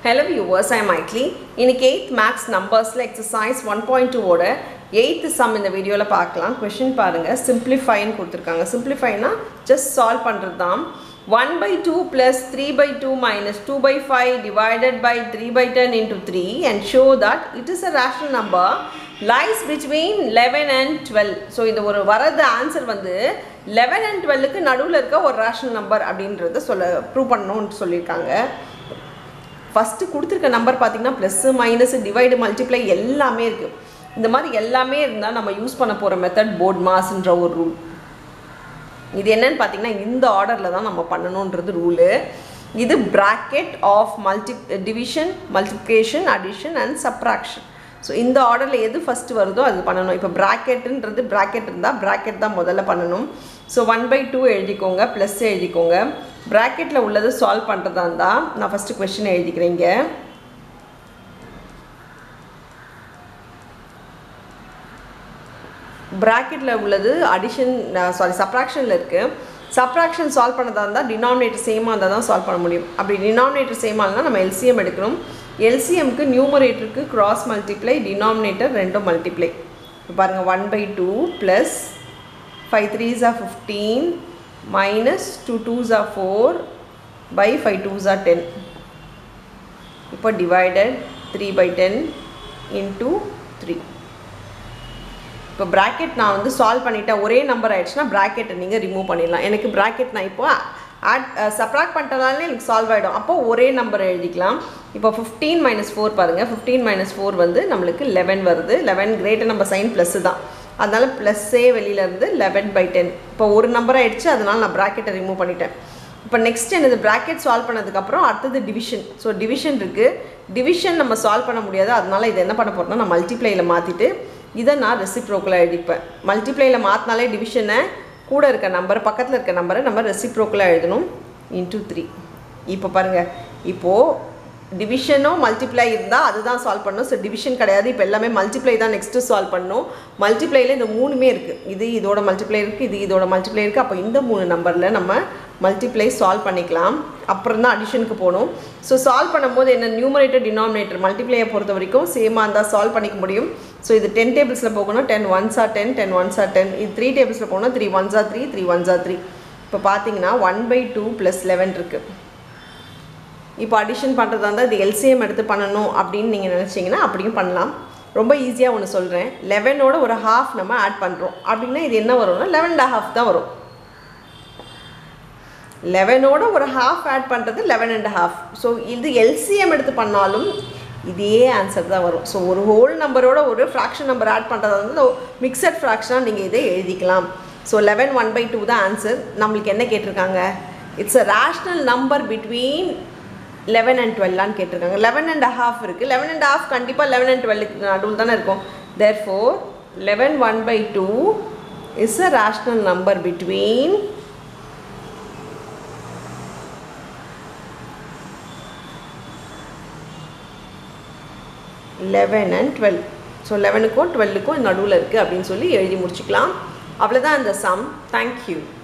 Hello viewers, I am Maitli. இன்னைக்கு 8th maths நம்பர்ஸில் exercise one point டூவோட eighth sum இந்த வீடியோவில் பார்க்கலாம் கொஷின் பாருங்கள் சிம்பிளிஃபைன்னு கொடுத்துருக்காங்க சிம்பிளிஃபைனா ஜஸ்ட் சால்வ் பண்ணுறது தான் one by two plus three by two minus two by five divided by three by ten into three and show that it is a rational number lies between eleven and twelve so இது ஒரு வரது answer வந்து eleven and டுவெல்லுக்கு நடுவில் இருக்க ஒரு rational number அப்படின்றத சொல்ல ப்ரூவ் பண்ணணும்னு சொல்லியிருக்காங்க ஃபஸ்ட்டு கொடுத்துருக்க நம்பர் பார்த்தீங்கன்னா ப்ளஸ்ஸு மைனஸு டிவைடு மல்டிப்ளை எல்லாமே இருக்குது இந்த மாதிரி எல்லாமே இருந்தால் நம்ம யூஸ் பண்ண போகிற மெத்தட் போர்ட் மாஸ்ன்ற ஒரு ரூல் இது என்னன்னு பார்த்தீங்கன்னா இந்த ஆர்டரில் தான் நம்ம பண்ணணுன்றது ரூலு இது bracket of multi division multiplication addition and subtraction so இந்த ஆர்டரில் எது ஃபஸ்ட்டு வருதோ அது பண்ணணும் இப்போ ப்ராக்கெட்டுன்றது ப்ராக்கெட் இருந்தால் ப்ராக்கெட் தான் முதல்ல பண்ணணும் ஸோ ஒன் பை டூ எழுதிக்கோங்க ப்ளஸ் எழுதிக்கோங்க ப்ராக்கெட்டில் உள்ளது சால்வ் பண்ணுறதா இருந்தால் நான் ஃபஸ்ட்டு கொஷின் எழுதிக்கிறேங்க ப்ராக்கெட்டில் உள்ளது அடிஷன் சாரி சப்ராக்ஷனில் இருக்குது சப்ராக்ஷன் சால்வ் பண்ணதா இருந்தால் டினாமினேட்டர் சேமாக இருந்தால் தான் சால்வ் பண்ண முடியும் அப்படி டினாமினேட்டர் சேமாக இருந்தால் நம்ம எல்சிஎம் எடுக்கணும் எல்சிஎம்க்கு நியூமரேட்டருக்கு கிராஸ் மல்டிப்ளை டினாமினேட்டர் ரெண்டும் மல்டிப்ளை இப்போ பாருங்கள் one by two plus five threes are fifteen minus two twos are four by five twos are ten இப்போ divided three by ten into three இப்போ ப்ராக்கெட் நான் வந்து சால்வ் பண்ணிட்டேன் ஒரே நம்பர் ஆயிடுச்சுன்னா ப்ராக்கெட்டை நீங்கள் ரிமூவ் பண்ணிடலாம் எனக்கு ப்ராக்கெட் நான் இப்போ ஆட் சப்ராக்ட் பண்ணிட்டதாலே எனக்கு சால்வ் ஆகிடும் அப்போ ஒரே நம்பர் எழுதிக்கலாம் இப்போ ஃபிஃப்டீன் மைனஸ் ஃபோர் பாருங்கள் ஃபிஃப்டீன் மைனஸ் ஃபோர் வந்து நம்மளுக்கு லெவன் வருது லெவன் கிரேட்டர் நம்ம சைன் ப்ளஸ்ஸு தான் அதனால் ப்ளஸ்ஸே வெளியிலேருந்து லெவன் பை டென் இப்போ ஒரு நம்பர் ஆயிடுச்சு அதனால் நான் ப்ராக்கெட்டை ரிமூவ் பண்ணிட்டேன் இப்போ நெக்ஸ்ட் எனது ப்ராக்கெட் சால்வ் பண்ணதுக்கப்புறம் அடுத்தது டிவிஷன் ஸோ டிவிஷன் இருக்குது டிவிஷன் நம்ம சால்வ் பண்ண முடியாது அதனால் இது என்ன பண்ண போகிறோம்னா நான் மல்டிப்ளையில் மாற்றிட்டு இதை நான் ரெசிப்ரோக்கலாக எழுதிப்பேன் மல்டிப்ளையில் மாற்றினாலே டிவிஷனை கூட இருக்க நம்பர் பக்கத்தில் இருக்க நம்பரை நம்ம ரெசிப்ரோக்கலாக எழுதணும் இன்ட்டு த்ரீ இப்போ பாருங்கள் இப்போது டிவிஷனோ மல்டிப்ளை இருந்தால் அதுதான் சால்வ் பண்ணணும் ஸோ டிவிஷன் கிடையாது இப்போ எல்லாமே மல்டிப்ளை தான் நெக்ஸ்ட்டு சால்வ் பண்ணணும் மல்டிப்ளையில் இந்த மூணுமே இருக்குது இது இதோட மல்டிப்ளை இருக்குது இது இதோட மல்டிப்ளை இருக்குது அப்போ இந்த மூணு நம்பரில் நம்ம மல்டிப்ளை சால்வ் பண்ணிக்கலாம் அப்புறம் தான் அடிஷனுக்கு போகணும் ஸோ சால்வ் பண்ணும்போது என்ன நியூமரேட்டர் டினாமினேட்டர் மல்டிப்ளையை பொறுத்த வரைக்கும் சேமாக இருந்தால் சால்வ் பண்ணிக்க முடியும் ஸோ இது டென் டேபிள்ஸில் போகணும் ten ones are ten ten ones are ten இது த்ரீ டேபிள்ஸில் போகணும் three ones are three three ones are three இப்போ பார்த்தீங்கன்னா one by two plus eleven இருக்குது இப்போ அடிஷன் பண்ணுறதா இருந்தால் இது எல்சிஎம் எடுத்து பண்ணணும் அப்படின்னு நீங்கள் நினச்சிங்கன்னா அப்படியும் பண்ணலாம் ரொம்ப ஈஸியாக ஒன்று சொல்கிறேன் லெவனோட ஒரு ஹாஃப் நம்ம ஆட் பண்ணுறோம் அப்படின்னா இது என்ன வரும்னா லெவன் அண்ட் ஹாஃப் தான் வரும் லெவனோட ஒரு ஹாஃப் ஆட் பண்ணுறது லெவன் அண்ட் ஹாஃப் ஸோ இது எல்சிஎம் எடுத்து பண்ணாலும் இதே ஆன்சர் தான் வரும் ஸோ ஒரு ஹோல் நம்பரோட ஒரு ஃப்ராக்ஷன் நம்பர் ஆட் பண்ணுறதா வந்து மிக்சட் ஃப்ராக்ஷனாக நீங்கள் இதை எழுதிக்கலாம் so eleven one by two தான் ஆன்சர் நம்மளுக்கு என்ன கேட்டிருக்காங்க it's a rational number between eleven and டுவெல்லான்னு கேட்டிருக்காங்க லெவன் அண்ட் ஹாஃப் இருக்குது லெவன் அண்ட் ஹாஃப் கண்டிப்பாக லெவன் அண்ட் டுவெல்லுக்கு நடுவில் தானே இருக்கும் therefore eleven one by two is a rational number between eleven and twelve so லெவனுக்கும் டுவெல்லுக்கும் நடுவில் இருக்குது அப்படின்னு சொல்லி எழுதி முடிச்சுக்கலாம் அவ்வளோதான் அந்த சம் தேங்க்யூ